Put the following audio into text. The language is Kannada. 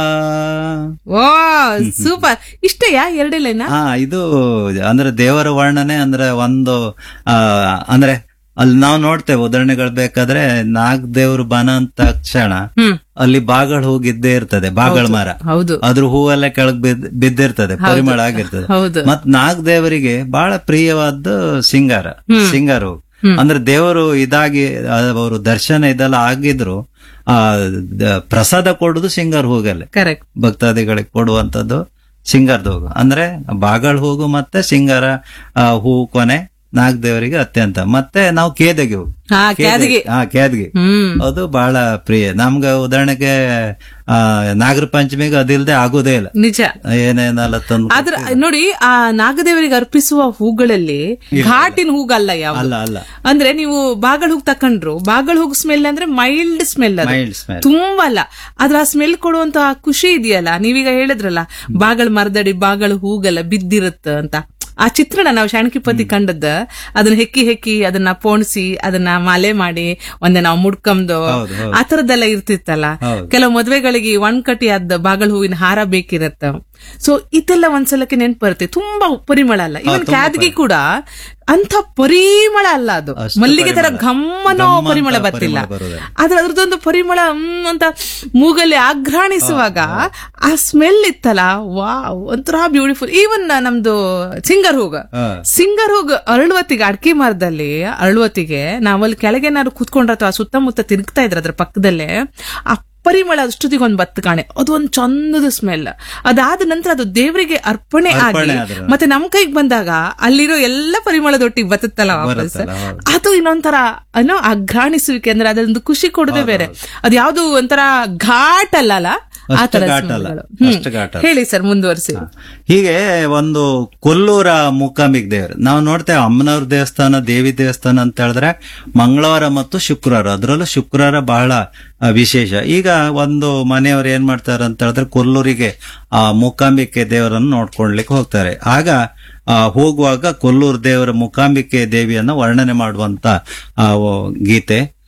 ಓ ಸೂಪರ್ ಇಷ್ಟಯಾ ಎರಡೇ ಲೈನಾ ಹಾ ಇದು ಅಂದ್ರೆ ದೇವರ ವರ್ಣನೆ ಅಂದ್ರೆ ಒಂದು ಆ ಅಂದ್ರೆ ಅಲ್ಲಿ ನಾವು ನೋಡ್ತೇವೆ ಉದಾಹರಣೆಗಳು ಬೇಕಾದ್ರೆ ನಾಗ್ ದೇವ್ರು ಬನ ಅಂತ ತಕ್ಷಣ ಹ್ಮ್ ಅಲ್ಲಿ ಬಾಗಳು ಹೋಗಿದ್ದೇ ಇರ್ತದೆ ಬಾಗಳ ಮರ ಹೌದು ಅದ್ರ ಹೂವೆಲ್ಲ ಕೆಳಗ್ ಬಿದ್ ಬಿದ್ದಿರ್ತದೆ ಪರಿಮಳ ಆಗಿರ್ತದೆ ಹೌದು ಮತ್ ನಾಗ್ ದೇವರಿಗೆ ಬಹಳ ಪ್ರಿಯವಾದ ಸಿಂಗಾರ ಸಿಂಗಾರ ಹೂ ಅಂದ್ರೆ ದೇವರು ಇದಾಗಿ ಅವರು ದರ್ಶನ ಇದೆಲ್ಲ ಆಗಿದ್ರು ಆ ದ- ಪ್ರಸಾದ ಕೊಡುದು ಸಿಂಗಾರ ಹೂಗಲ್ಲೇ ಕರೆಕ್ಟ್ ಭಕ್ತಾದಿಗಳಿಗೆ ಕೊಡುವಂತದ್ದು ಸಿಂಗಾರದ ಹೂಗು ಅಂದ್ರೆ ಬಾಗಳ ಹೂಗು ಮತ್ತೆ ಸಿಂಗಾರ ಆ, ಹೂ ಕೊನೆ ನಾಗ್ ದೇವರಿಗೆ ಅತ್ಯಂತ ಮತ್ತೆ ನಾವು ಕೇದಗೆ ಹೋಗು ಹಾ ಕ್ಯಾದಿಗೆ ಹಾ ಕೇದಗೆ ಹ್ಮ್ ಅದು ಬಹಳ ಪ್ರಿಯ ನಮ್ಗೆ ಉದಾಹರಣೆಗೆ ಆ ನಾಗರ ಪಂಚಮಿಗೆ ಅದಿಲ್ದೆ ಆಗೋದೇ ಇಲ್ಲ ನಿಜ ಏನೇನೆಲ್ಲ ತಂದು ಆದ್ರ ನೋಡಿ ಆ ನಾಗದೇವರಿಗೆ ಅರ್ಪಿಸುವ ಹೂಗಳಲ್ಲಿ ಘಾಟಿನ ಹೂಗಲ್ಲ ಯಾವ ಅಲ್ಲ ಅಲ್ಲ ಅಂದ್ರೆ ನೀವು ಬಾಗಳ ಹೂಗ್ ತಕೊಂಡ್ರು ಬಾಗಳ ಹೂಗ್ ಸ್ಮೆಲ್ ಅಂದ್ರೆ ಮೈಲ್ಡ್ ಸ್ಮೆಲ್ ಅದು ಮೈಲ್ಡ್ ಸ್ಮೆಲ್ ತುಂಬಾ ಅಲ್ಲ ಆದ್ರೆ ಆ ಸ್ಮೆಲ್ ಕೊಡುವಂತ ಆ ಖುಷಿ ಇದೆಯಲ್ಲ ನೀವೀಗ ಹೇಳಿದ್ರಲ್ಲ ಬಾಗಳ ಮರದಡಿ ಬಾಗಳ ಹೂಗೆಲ್ಲ ಬಿದ್ದಿರುತ್ತ ಅಂತ ಆ ಚಿತ್ರಣ ನಾವು ಶಾಣಕಿಪತಿ ಕಂಡದ್ದ ಅದನ್ನ ಹೆಕ್ಕಿ ಹೆಕ್ಕಿ ಅದನ್ನ ಪೋಣಿಸಿ ಅದನ್ನ ಮಾಲೆ ಮಾಡಿ ಒಂದೇ ನಾವು ಮುಡ್ಕಂದು ಹೌದು, ಹೌದು. ಆ ತರದ್ದೆಲ್ಲ ಇರ್ತಿತ್ತಲ್ಲ ಹೌದು. ಕೆಲವು ಮದ್ವೆಗಳಿಗೆ ಒಣ್ಕಟಿ ಆದ ಬಾಗಳ ಹೂವಿನ ಹಾರ ಬೇಕಿರತ್ತ ಸೊ ಇದೆಲ್ಲ ಒಂದ್ಸಲಕ್ಕೆ ನೆನ್ಪು ಬರುತ್ತೆ ತುಂಬಾ ಪರಿಮಳ ಅಲ್ಲ ಇವನ್ ಕ್ಯಾದ್ಗಿ ಕೂಡ ಅಂತ ಪರಿಮಳ ಅಲ್ಲ ಅದು ಅಷ್ಟು ಮಲ್ಲಿಗೆ ತರ ಪರಿಮಳ. ಗಮ್ಮನೋ ಗಮ್ಮಂತ ಪರಿಮಳ ಬರ್ತಿಲ್ಲ ಪರಿಮಳ ಬರುವುದಿಲ್ಲ. ಆದ್ರೆ ಅದ್ರದ್ದೊಂದು ಪರಿಮಳ ಹ್ಮ್ ಅಂತ ಮೂಗಲ್ಲಿ ಆಘ್ರಾಣಿಸುವಾಗ ಆ ಸ್ಮೆಲ್ ಇತ್ತಲ್ಲ ವಾ ಒಂಥರ ಬ್ಯೂಟಿಫುಲ್ ಈವನ್ ನಮ್ದು ಸಿಂಗರ್ ಹೋಗ ಹಾ. ಸಿಂಗರ್ ಹೋಗ್ ಅರಳುವತ್ತಿಗೆ ಅಡ್ಕೆ ಮರದಲ್ಲಿ ಅರಳುವತ್ತಿಗೆ ನಾವಲ್ಲಿ ಕೆಳಗೇನಾದ್ರು ಕೂತ್ಕೊಂಡ್ರೆ ಅಥವಾ ಸುತ್ತಮುತ್ತ ತಿರುಗ್ತಾ ಇದ್ರ ಅದ್ರ ಪಕ್ಕದಲ್ಲೇ ಆ ಪರಿಮಳ ಅಷ್ಟೊತ್ತಿಗೆ ಒಂದ್ ಬತ್ತು ಕಾಣೆ ಅದೊಂದ್ ಚಂದದ ಸ್ಮೆಲ್ ಅದಾದ ನಂತರ ಅದು ದೇವರಿಗೆ ಅರ್ಪಣೆ ಆಗಿ ಅರ್ಪಣೆ ಆದ್ರೆ. ಮತ್ತೆ ನಮ್ ಕೈಗೆ ಬಂದಾಗ ಅಲ್ಲಿರೋ ಎಲ್ಲ ಪರಿಮಳದೊಟ್ಟಿಗೆ ಬತ್ತಲ್ಲ ವಾಪಸ್ ಬರುತ್ತಲ್ಲ, ಹೌದು. ಅದು ಇನ್ನೊಂಥರ ಏನೋ ಅಘ್ರಾಣಿಸುವಿಕೆ ಅಂದ್ರೆ ಅದೊಂದು ಖುಷಿ ಕೊಡೋದೇ ಬೇರೆ ಅದು ಯಾವ್ದು ಒಂಥರ ಘಾಟ್ ಅಲ್ಲ ಅಲ್ಲ ಆ ಅಷ್ಟು ತರ ಘಾಟ್ ಅಲ್ಲ. ಸ್ಮೆಲ್ಗಳು. ಹ್ಮ್. ಅಷ್ಟು ಘಾಟ್ ಅಲ್ಲ. ಹೇಳಿ ಸರ್ ಮುಂದುವರಿಸಿ ಹೀಗೆ ಒಂದು ಕೊಲ್ಲೂರ ಮೂಕಾಂಬಿಕ್ ದೇವರು ನಾವು ನೋಡ್ತೇವೆ ಅಮ್ಮನವ್ರ ದೇವಸ್ಥಾನ ದೇವಿ ದೇವಸ್ಥಾನ ಅಂತ ಹೇಳಿದ್ರೆ ಮಂಗಳವಾರ ಮತ್ತು ಶುಕ್ರವಾರ ಅದರಲ್ಲೂ ಶುಕ್ರವಾರ ಬಹಳ ಆ, ವಿಶೇಷ ಈಗ ಒಂದು ಮನೆಯವರು ಏನ್ ಮಾಡ್ತಾರೆ ಅಂತ ಹೇಳಿದ್ರೆ ಕೊಲ್ಲೂರಿಗೆ ಆ ಮೂಕಾಂಬಿಕೆ ದೇವರನ್ನು ನೋಡ್ಕೊಳ್ಲಿಕ್ಕೆ ಹೋಗ್ತಾರೆ ಆಗ ಆ, ಹೋಗುವಾಗ ಕೊಲ್ಲೂರು ದೇವರ ಮೂಕಾಂಬಿಕೆ ದೇವಿಯನ್ನ ವರ್ಣನೆ ಮಾಡುವಂತ ಆ, ಓ, ಗೀತೆ